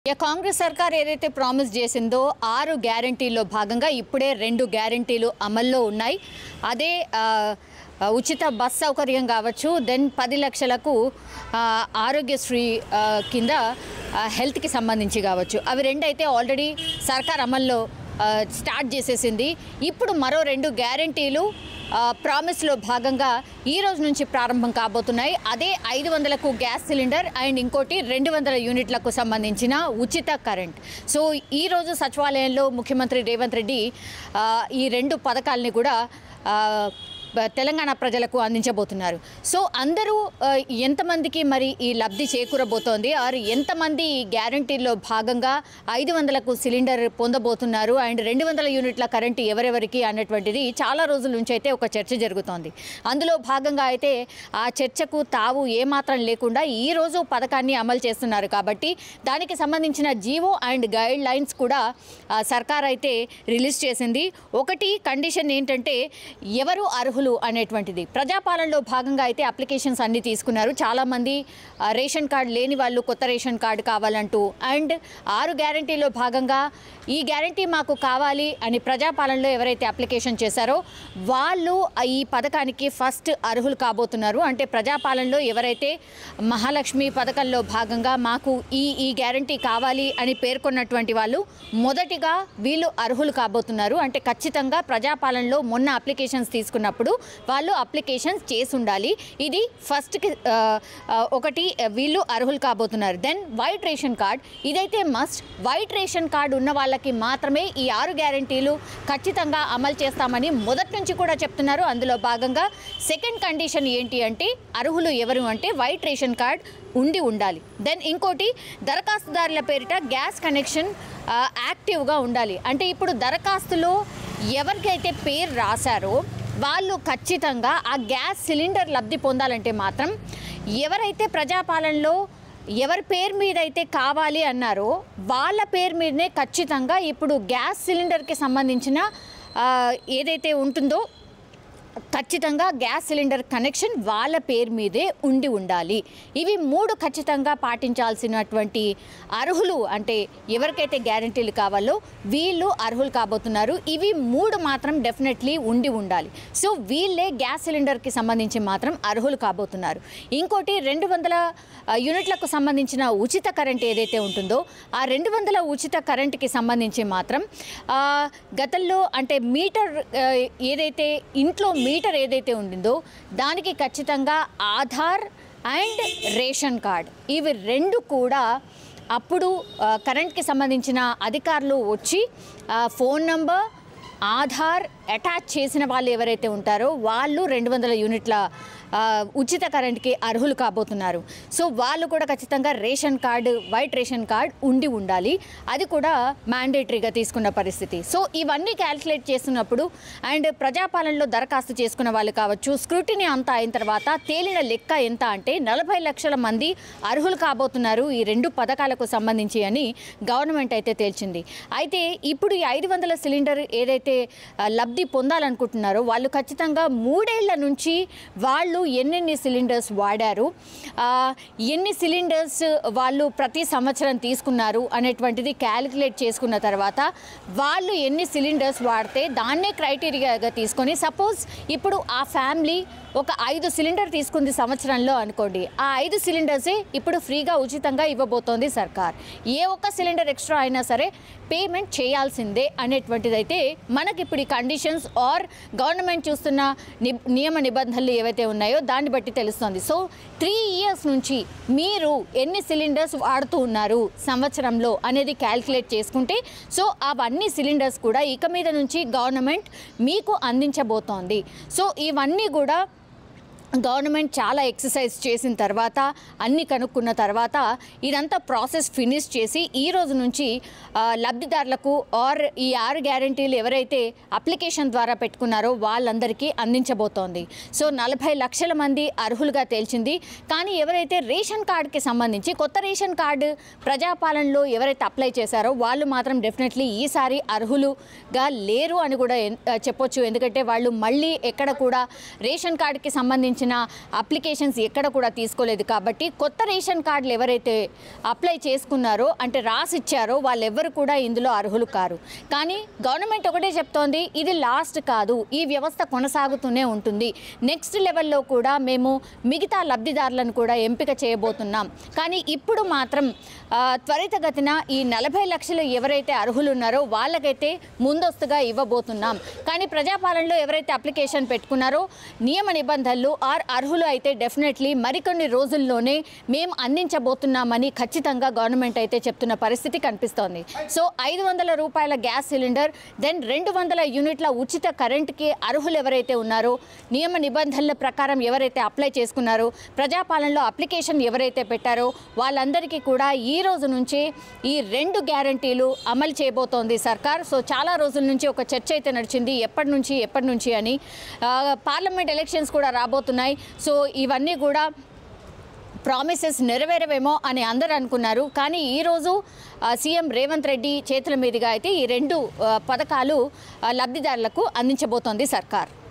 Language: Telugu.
ఇక కాంగ్రెస్ సర్కార్ ఏదైతే ప్రామిస్ చేసిందో ఆరు గ్యారంటీల్లో భాగంగా ఇప్పుడే రెండు గ్యారంటీలు అమల్లో ఉన్నాయి అదే ఆ, ఆ, ఉచిత బస్ సౌకర్యం కావచ్చు దెన్ పది లక్షలకు ఆ, ఆరోగ్యశ్రీ ఆ, కింద ఆ, హెల్త్కి సంబంధించి కావచ్చు అవి రెండు అయితే ఆల్రెడీ సర్కార్ అమల్లో ఆ, స్టార్ట్ చేసేసింది ఇప్పుడు మరో రెండు గ్యారంటీలు ఆ, ప్రామిస్లో భాగంగా ఈ రోజు నుంచి ప్రారంభం కాబోతున్నాయి అదే ఐదు వందలకు గ్యాస్ సిలిండర్ అండ్ ఇంకోటి రెండు వందల యూనిట్లకు సంబంధించిన ఉచిత కరెంట్ సో ఈ రోజు సచివాలయంలో ముఖ్యమంత్రి రేవంత్ రెడ్డి ఆ, ఈ రెండు పథకాలని కూడా ఆ, బ- తెలంగాణ ప్రజలకు అందించబోతున్నారు సో అందరూ ఆ, ఎంతమందికి మరి ఈ లబ్ధి చేకూరబోతోంది ఆరు ఎంతమంది ఈ గ్యారంటీల్లో భాగంగా ఐదు వందలకు సిలిండర్ పొందబోతున్నారు అండ్ రెండు వందల యూనిట్ల కరెంటు ఎవరెవరికి అన్నటువంటిది చాలా రోజుల నుంచి అయితే ఒక చర్చ జరుగుతోంది అందులో భాగంగా అయితే ఆ చర్చకు తావు ఏమాత్రం లేకుండా ఈ రోజు పథకాన్ని అమలు చేస్తున్నారు కాబట్టి దానికి సంబంధించిన జీవో అండ్ గైడ్ లైన్స్ కూడా ఆ, సర్కార్ అయితే రిలీజ్ చేసింది ఒకటి కండిషన్ ఏంటంటే ఎవరు అర్హులు అనేటువంటిది ప్రజాపాలనలో భాగంగా అయితే అప్లికేషన్స్ అన్ని తీసుకున్నారు చాలామంది ఆ, రేషన్ కార్డు లేని వాళ్ళు కొత్త రేషన్ కార్డు కావాలంటూ అండ్ ఆరు గ్యారంటీలో భాగంగా ఈ గ్యారంటీ మాకు కావాలి అని ప్రజాపాలనలో ఎవరైతే అప్లికేషన్ చేశారో వాళ్ళు ఈ పథకానికి ఫస్ట్ అర్హులు కాబోతున్నారు అంటే ప్రజాపాలనలో ఎవరైతే మహాలక్ష్మి పథకంలో భాగంగా మాకు ఈ ఈ గ్యారంటీ కావాలి అని పేర్కొన్నటువంటి వాళ్ళు మొదటిగా వీళ్ళు అర్హులు కాబోతున్నారు అంటే ఖచ్చితంగా ప్రజాపాలనలో మొన్న అప్లికేషన్స్ తీసుకున్నప్పుడు వాళ్ళు అప్లికేషన్స్ చేసి ఉండాలి ఇది ఫస్ట్కి ఆ, ఆ, ఒకటి ఆ, వీళ్ళు అర్హులు కాబోతున్నారు దెన్ వైట్ రేషన్ కార్డ్ ఇదైతే మస్ట్ వైట్ రేషన్ కార్డు ఉన్న వాళ్ళకి మాత్రమే ఈ ఆరు గ్యారంటీలు ఖచ్చితంగా అమలు చేస్తామని మొదటి నుంచి కూడా చెప్తున్నారు అందులో భాగంగా సెకండ్ కండిషన్ ఏంటి అంటే అర్హులు ఎవరు అంటే వైట్ రేషన్ కార్డ్ ఉండి ఉండాలి దెన్ ఇంకోటి దరఖాస్తుదారుల పేరిట గ్యాస్ కనెక్షన్ ఆ, యాక్టివ్గా ఉండాలి అంటే ఇప్పుడు దరఖాస్తులో ఎవరికైతే పేరు రాశారో వాళ్ళు ఖచ్చితంగా ఆ గ్యాస్ సిలిండర్ లబ్ధి పొందాలంటే మాత్రం ఎవరైతే ప్రజాపాలనలో ఎవరి పేరు మీద అయితే కావాలి అన్నారో వాళ్ళ పేరు మీదనే ఖచ్చితంగా ఇప్పుడు గ్యాస్ సిలిండర్కి సంబంధించిన ఆ, ఏదైతే ఉంటుందో ఖచ్చితంగా గ్యాస్ సిలిండర్ కనెక్షన్ వాళ్ళ పేరు మీదే ఉండి ఉండాలి ఇవి మూడు ఖచ్చితంగా పాటించాల్సినటువంటి అర్హులు అంటే ఎవరికైతే గ్యారంటీలు కావాలో వీళ్ళు అర్హులు కాబోతున్నారు ఇవి మూడు మాత్రం డెఫినెట్లీ ఉండి ఉండాలి సో వీళ్ళే గ్యాస్ సిలిండర్కి సంబంధించి మాత్రం అర్హులు కాబోతున్నారు ఇంకోటి రెండు వందల ఆ, యూనిట్లకు సంబంధించిన ఉచిత కరెంట్ ఏదైతే ఉంటుందో ఆ రెండు వందల ఉచిత కరెంట్కి సంబంధించి మాత్రం ఆ, గతంలో అంటే మీటర్ ఆ, ఏదైతే ఇంట్లో మీటర్ ఏదైతే ఉండిందో దానికి ఖచ్చితంగా ఆధార్ అండ్ రేషన్ కార్డ్ ఇవి రెండు కూడా అప్పుడు ఆ, కరెంట్కి సంబంధించిన అధికారులు వచ్చి ఆ, ఫోన్ నంబర్ ఆధార్ అటాచ్ చేసిన వాళ్ళు ఎవరైతే ఉంటారో వాళ్ళు రెండు వందల యూనిట్ల ఆ, ఉచిత కరెంట్కి అర్హులు కాబోతున్నారు సో వాళ్ళు కూడా ఖచ్చితంగా ration card white ration card ఉండి ఉండాలి అది కూడా మ్యాండేటరీగా తీసుకున్న పరిస్థితి సో ఇవన్నీ క్యాల్కులేట్ చేస్తున్నప్పుడు అండ్ ప్రజాపాలనలో దరఖాస్తు చేసుకున్న వాళ్ళు కావచ్చు స్క్రూటినీ అంతా అయిన తర్వాత తేలిన లెక్క ఎంత అంటే నలభై లక్షల మంది అర్హులు కాబోతున్నారు ఈ రెండు పథకాలకు సంబంధించి అని గవర్నమెంట్ అయితే తేల్చింది అయితే ఇప్పుడు ఈ ఐదు వందల సిలిండర్ ఏదైతే ఆ, లబ్ధి పొందాలనుకుంటున్నారో వాళ్ళు ఖచ్చితంగా మూడేళ్ల నుంచి వాళ్ళు ఎన్నెన్ని సిలిండర్స్ వాడారు ఆ, ఎన్ని సిలిండర్స్ వాళ్ళు ప్రతి సంవత్సరం తీసుకున్నారు అనేటువంటిది క్యాలిక్యులేట్ చేసుకున్న తర్వాత వాళ్ళు ఎన్ని సిలిండర్స్ వాడితే దాన్నే క్రైటీరియాగా తీసుకొని సపోజ్ ఇప్పుడు ఆ ఫ్యామిలీ ఒక ఐదు సిలిండర్ తీసుకుంది సంవత్సరంలో అనుకోండి ఆ ఐదు సిలిండర్సే ఇప్పుడు ఫ్రీగా ఉచితంగా ఇవ్వబోతోంది సర్కార్ ఏ ఒక్క సిలిండర్ ఎక్స్ట్రా అయినా సరే పేమెంట్ చేయాల్సిందే అనేటువంటిది అయితే మనకి ఇప్పుడు ఈ కండిషన్స్ ఆర్ గవర్నమెంట్ చూస్తున్న ని నియమ నిబంధనలు ఏవైతే ఉన్నాయో దాన్ని బట్టి తెలుస్తుంది సో త్రీ ఇయర్స్ నుంచి మీరు ఎన్ని సిలిండర్స్ వాడుతూ ఉన్నారు సంవత్సరంలో అనేది క్యాల్కులేట్ చేసుకుంటే సో అవన్నీ సిలిండర్స్ కూడా ఇక మీద నుంచి గవర్నమెంట్ మీకు అందించబోతోంది సో ఇవన్నీ కూడా గవర్నమెంట్ చాలా ఎక్సర్సైజ్ చేసిన తర్వాత అన్ని కనుక్కున్న తర్వాత ఇదంతా ప్రాసెస్ ఫినిష్ చేసి ఈ రోజు నుంచి ఆ, లబ్ధిదారులకు ఆర్ ఈ ఆరు గ్యారంటీలు ఎవరైతే అప్లికేషన్ ద్వారా పెట్టుకున్నారో వాళ్ళందరికీ అందించబోతోంది సో నలభై లక్షల మంది అర్హులుగా తేల్చింది కానీ ఎవరైతే రేషన్ కార్డుకి సంబంధించి కొత్త రేషన్ కార్డు ప్రజాపాలనలో ఎవరైతే అప్లై చేశారో వాళ్ళు మాత్రం డెఫినెట్లీ ఈసారి అర్హులుగా లేరు అని కూడా ఎన్- ఆ, చెప్పొచ్చు ఎందుకంటే వాళ్ళు మళ్ళీ ఎక్కడ కూడా రేషన్ కార్డుకి సంబంధించిన సంబంధించిన అప్లికేషన్స్ ఎక్కడ కూడా తీసుకోలేదు కాబట్టి కొత్త రేషన్ కార్డులు ఎవరైతే అప్లై చేసుకున్నారో అంటే రాసిచ్చారో వాళ్ళెవ్వరు కూడా ఇందులో అర్హులు కారు కానీ గవర్నమెంట్ ఒకటే చెప్తోంది ఇది లాస్ట్ కాదు ఈ వ్యవస్థ కొనసాగుతూనే ఉంటుంది నెక్స్ట్ లెవెల్లో కూడా మేము మిగతా లబ్ధిదారులను కూడా ఎంపిక చేయబోతున్నాం కానీ ఇప్పుడు మాత్రం ఆ, త్వరితగతిన ఈ నలభై లక్షలు ఎవరైతే అర్హులు ఉన్నారో వాళ్ళకైతే ముందస్తుగా ఇవ్వబోతున్నాం కానీ ప్రజాపాలనలో ఎవరైతే అప్లికేషన్ పెట్టుకున్నారో నియమ నిబంధనలు ఆర్ అర్హులు అయితే డెఫినెట్లీ మరికొన్ని రోజుల్లోనే మేము అందించబోతున్నామని ఖచ్చితంగా గవర్నమెంట్ అయితే చెప్తున్న పరిస్థితి కనిపిస్తోంది సో ఐదు వందల రూపాయల గ్యాస్ సిలిండర్ దెన్ రెండు వందల యూనిట్ల ఉచిత కరెంట్కి అర్హులు ఎవరైతే ఉన్నారో నియమ నిబంధనల ప్రకారం ఎవరైతే అప్లై చేసుకున్నారో ప్రజాపాలనలో అప్లికేషన్ ఎవరైతే పెట్టారో వాళ్ళందరికీ కూడా ఈ రోజు నుంచి ఈ రెండు గ్యారంటీలు అమలు చేయబోతోంది సర్కార్ సో చాలా రోజుల నుంచి ఒక చర్చ అయితే నడిచింది ఎప్పటి నుంచి ఎప్పటి నుంచి అని ఆ, పార్లమెంట్ ఎలక్షన్స్ కూడా రాబోతున్నాయి సో ఇవన్నీ కూడా ప్రామిసెస్ నెరవేరవేమో అని అందరూ అనుకున్నారు కానీ ఈరోజు ఆ, సీఎం రేవంత్ రెడ్డి చేతుల మీదుగా అయితే ఈ రెండు ఆ, పథకాలు ఆ, లబ్ధిదారులకు అందించబోతోంది సర్కార్